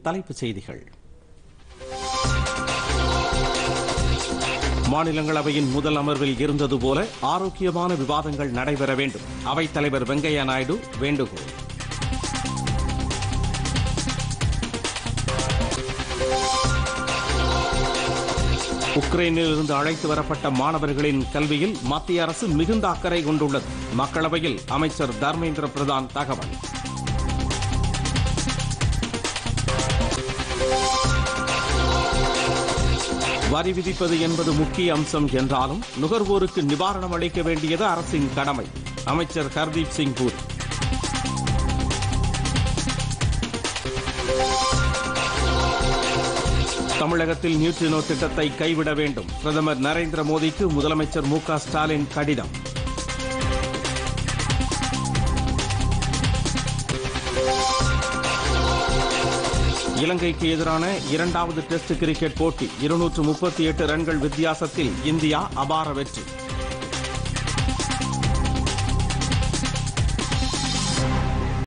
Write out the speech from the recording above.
தலைப்புச் செய்திகள் மாநிலங்களவையின் முதல் அமர்வில் இருந்தது போல ஆரோக்கியமான விவாதங்கள் நடைபெற வேண்டும் அவைத் தலைவர் வெங்கையா நாயுடு வேண்டுகோள் உக்ரைனில் இருந்து அழைத்து வரப்பட்ட மாணவர்களின் கல்வியில் மத்திய அரசு மிகுந்த அக்கறை கொண்டுள்ளது மக்களவையில் அமைச்சர் தர்மேந்திர பிரதான் தகவல் வரி விதிப்பது என்பது முக்கிய அம்சம் என்றாலும் நுகர்வோருக்கு நிவாரணம் அளிக்க வேண்டியது அரசின் கடமை அமைச்சர் ஹர்தீப் சிங் பூரி தமிழகத்தில் நியூட்ரினோ திட்டத்தை கைவிட வேண்டும் பிரதமர் நரேந்திர மோடிக்கு முதலமைச்சர் மு க ஸ்டாலின் கடிதம் இலங்கைக்கு எதிரான இரண்டாவது டெஸ்ட் கிரிக்கெட் போட்டி இருநூற்று முப்பத்தி எட்டு ரன்கள் வித்தியாசத்தில் இந்தியா அபார வெற்றி